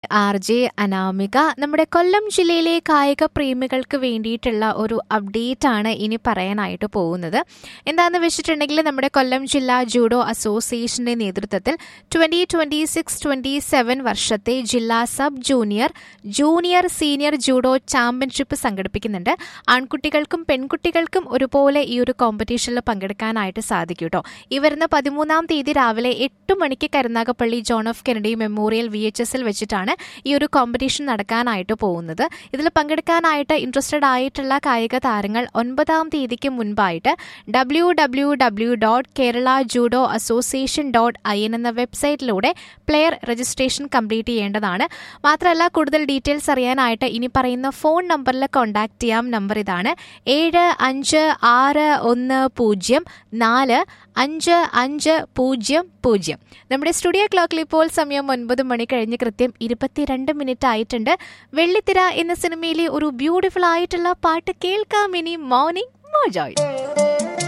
R J Anamika നമ്മുടെ കൊല്ലം ജില്ലയിലെ കായിക പ്രേമികൾക്ക് വേണ്ടിയിട്ടുള്ള ഒരു അപ്ഡേറ്റ് ആണ് ഇനി പറയാനായിട്ട് പോകുന്നത് എന്താണെന്ന് വെച്ചിട്ടുണ്ടെങ്കിൽ നമ്മുടെ കൊല്ലം ജില്ലാ ജൂഡോ അസോസിയേഷന്റെ നേതൃത്വത്തിൽ twenty twenty six twenty seven വർഷത്തെ ജില്ലാ sub junior junior senior judo championship സംഘടിപ്പിക്കുന്നുണ്ട് ആൺകുട്ടികൾക്കും പെൺകുട്ടികൾക്കും ഒരുപോലെ ഈ ഒരു കോമ്പറ്റീഷനിൽ പങ്കെടുക്കാനായിട്ട് സാധിക്കും കേട്ടോ ഈ വരുന്ന പതിമൂന്നാം തീയതി രാവിലെ എട്ട് മണിക്ക് Karunagappally John of Kennedy memorial V H എസിൽ വെച്ചിട്ടാണ് ഈ ഒരു കോമ്പറ്റീഷൻ നടക്കാനായിട്ട് പോകുന്നത് ഇതിൽ പങ്കെടുക്കാനായിട്ട് ഇൻട്രസ്റ്റഡ് ആയിട്ടുള്ള കായിക താരങ്ങൾ ഒൻപതാം തീയതിക്ക് മുൻപായിട്ട് W W W dot Kerala judo association dot I N എന്ന വെബ്സൈറ്റിലൂടെ പ്ലെയർ രജിസ്ട്രേഷൻ കംപ്ലീറ്റ് ചെയ്യേണ്ടതാണ് മാത്രമല്ല കൂടുതൽ ഡീറ്റെയിൽസ് അറിയാനായിട്ട് ഇനി പറയുന്ന ഫോൺ നമ്പറിൽ കോൺടാക്ട് ചെയ്യാം നമ്പർ ഇതാണ് ഏഴ് അഞ്ച് ആറ് ഒന്ന് പൂജ്യം നാല് അഞ്ച് അഞ്ച് പൂജ്യം പൂജ്യം നമ്മുടെ സ്റ്റുഡിയോ ക്ലോക്കിൽ ഇപ്പോൾ സമയം ഒൻപത് മണി കഴിഞ്ഞ് കൃത്യം ഇരുപത്തിരണ്ട് മിനിറ്റ് ആയിട്ടുണ്ട് വെള്ളിത്തിര എന്ന സിനിമയിലെ ഒരു ബ്യൂട്ടിഫുൾ ആയിട്ടുള്ള പാട്ട് കേൾക്കാം ഇനി മോർണിംഗ് മോജോയ്